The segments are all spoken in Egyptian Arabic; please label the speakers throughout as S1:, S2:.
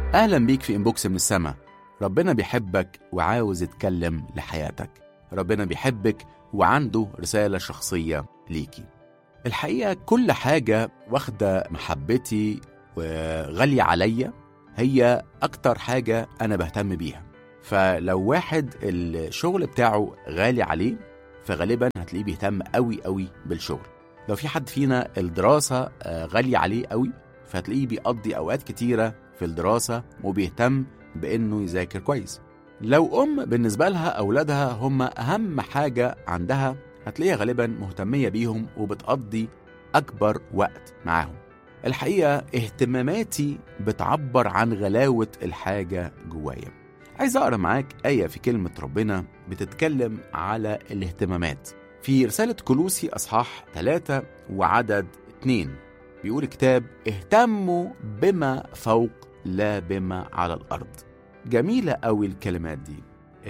S1: أهلا بيك في إنبوكس من السما ربنا بيحبك وعاوز يتكلم لحياتك ربنا بيحبك وعنده رسالة شخصية ليكي الحقيقة كل حاجة واخدة محبتي وغالية عليا هي أكتر حاجة أنا بهتم بيها فلو واحد الشغل بتاعه غالي عليه فغالبا هتلاقيه بيهتم قوي قوي بالشغل لو في حد فينا الدراسة آه، غالية عليه قوي فهتلاقيه بيقضي أوقات كتيرة في الدراسة وبيهتم بإنه يذاكر كويس لو أم بالنسبة لها أولادها هم أهم حاجة عندها هتلاقيها غالبا مهتمية بيهم وبتقضي أكبر وقت معاهم الحقيقة اهتماماتي بتعبر عن غلاوة الحاجة جوايا عايز أقرأ معاك آية في كلمة ربنا بتتكلم على الاهتمامات في رسالة كلوسي أصحاح 3 وعدد 2 بيقول الكتاب اهتموا بما فوق لا بما على الأرض جميلة قوي الكلمات دي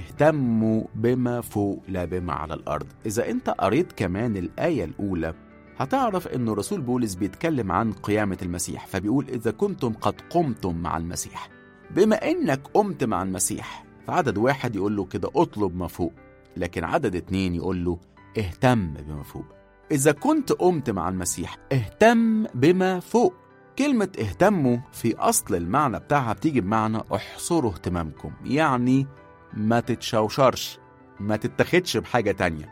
S1: اهتموا بما فوق لا بما على الأرض إذا أنت قريت كمان الآية الأولى هتعرف أن رسول بولس بيتكلم عن قيامة المسيح فبيقول إذا كنتم قد قمتم مع المسيح بما إنك قمت مع المسيح فعدد واحد يقول له كده اطلب ما فوق لكن عدد اتنين يقول له اهتم بما فوق إذا كنت قمت مع المسيح اهتم بما فوق كلمة اهتموا في أصل المعنى بتاعها بتيجي بمعنى احصروا اهتمامكم يعني ما تتشوشرش ما تتخدش بحاجة تانية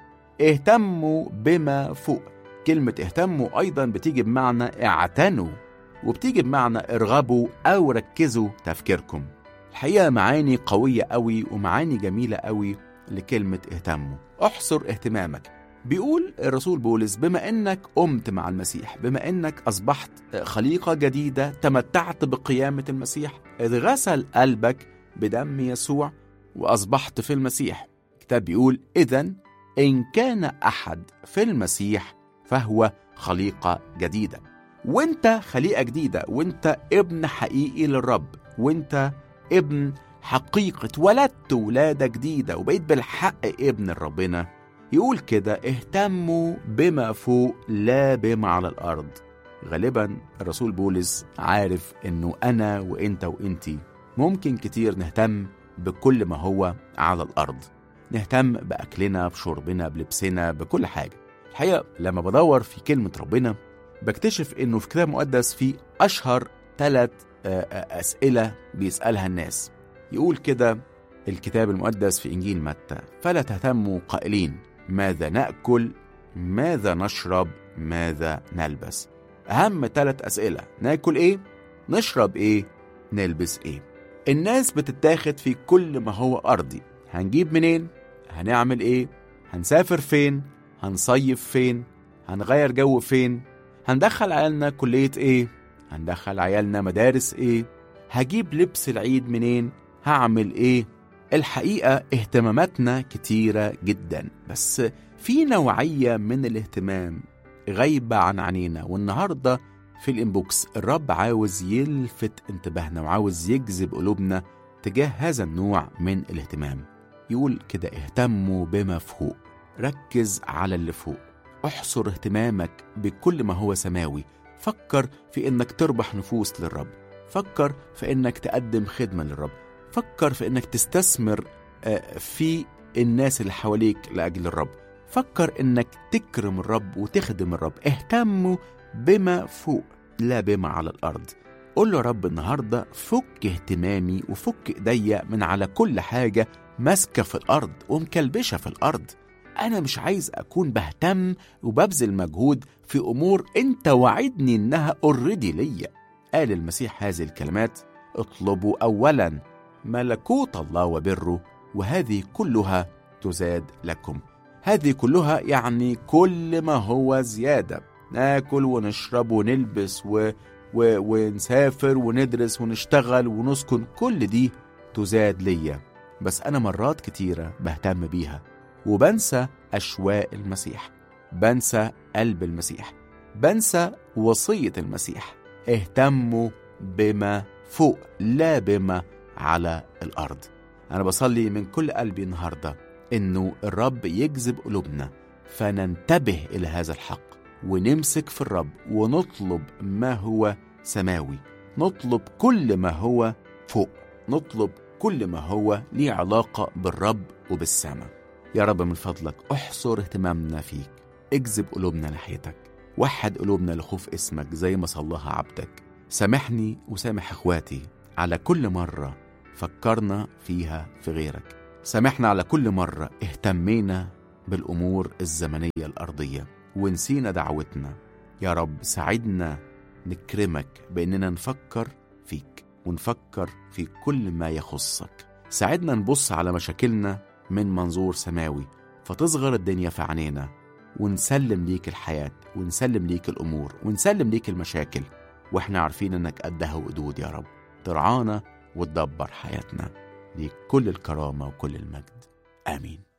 S1: اهتموا بما فوق كلمة اهتموا أيضا بتيجي بمعنى اعتنوا وبتيجي بمعنى ارغبوا أو ركزوا تفكيركم الحقيقة معاني قوية قوي ومعاني جميلة قوي لكلمة اهتموا احصر اهتمامك بيقول الرسول بولس بما انك قمت مع المسيح بما انك اصبحت خليقه جديده تمتعت بقيامه المسيح اذ غسل قلبك بدم يسوع واصبحت في المسيح الكتاب بيقول اذا ان كان احد في المسيح فهو خليقه جديده وانت خليقه جديده وانت ابن حقيقي للرب وانت ابن حقيقه اتولدت ولاده جديده وبقيت بالحق ابن ربنا يقول كده اهتموا بما فوق لا بما على الارض غالبا الرسول بولس عارف انه انا وانت وانتي ممكن كتير نهتم بكل ما هو على الارض نهتم باكلنا بشربنا بلبسنا بكل حاجه الحقيقه لما بدور في كلمه ربنا بكتشف انه في كتاب مقدس في اشهر ثلاث اسئله بيسالها الناس يقول كده الكتاب المقدس في انجيل متى فلا تهتموا قائلين ماذا ناكل ماذا نشرب ماذا نلبس اهم ثلاث اسئله ناكل ايه نشرب ايه نلبس ايه الناس بتتاخد في كل ما هو ارضي هنجيب منين هنعمل ايه هنسافر فين هنصيف فين هنغير جو فين هندخل عيالنا كليه ايه هندخل عيالنا مدارس ايه هجيب لبس العيد منين هعمل ايه الحقيقة اهتماماتنا كتيرة جدا بس في نوعية من الاهتمام غايبة عن عينينا والنهاردة في الانبوكس الرب عاوز يلفت انتباهنا وعاوز يجذب قلوبنا تجاه هذا النوع من الاهتمام يقول كده اهتموا بما فوق ركز على اللي فوق احصر اهتمامك بكل ما هو سماوي فكر في انك تربح نفوس للرب فكر في انك تقدم خدمة للرب فكر في انك تستثمر في الناس اللي حواليك لاجل الرب فكر انك تكرم الرب وتخدم الرب اهتموا بما فوق لا بما على الارض قول له يا رب النهارده فك اهتمامي وفك ايديا من على كل حاجه ماسكه في الارض ومكلبشه في الارض انا مش عايز اكون بهتم وببذل مجهود في امور انت وعدني انها اوريدي ليا قال المسيح هذه الكلمات اطلبوا اولا ملكوت الله وبره وهذه كلها تزاد لكم هذه كلها يعني كل ما هو زيادة ناكل ونشرب ونلبس و... و... ونسافر وندرس ونشتغل ونسكن كل دي تزاد ليا بس أنا مرات كتيرة بهتم بيها وبنسى أشواق المسيح بنسى قلب المسيح بنسى وصية المسيح اهتموا بما فوق لا بما على الارض انا بصلي من كل قلبي النهارده انه الرب يجذب قلوبنا فننتبه الى هذا الحق ونمسك في الرب ونطلب ما هو سماوي نطلب كل ما هو فوق نطلب كل ما هو ليه علاقة بالرب وبالسماء يا رب من فضلك احصر اهتمامنا فيك اجذب قلوبنا ناحيتك وحد قلوبنا لخوف اسمك زي ما صلاها عبدك سامحني وسامح اخواتي على كل مرة فكرنا فيها في غيرك سامحنا على كل مرة اهتمينا بالأمور الزمنية الأرضية ونسينا دعوتنا يا رب ساعدنا نكرمك بأننا نفكر فيك ونفكر في كل ما يخصك ساعدنا نبص على مشاكلنا من منظور سماوي فتصغر الدنيا في عينينا ونسلم ليك الحياة ونسلم ليك الأمور ونسلم ليك المشاكل واحنا عارفين انك قدها وقدود يا رب ترعانا وتدبر حياتنا ليك كل الكرامة وكل المجد آمين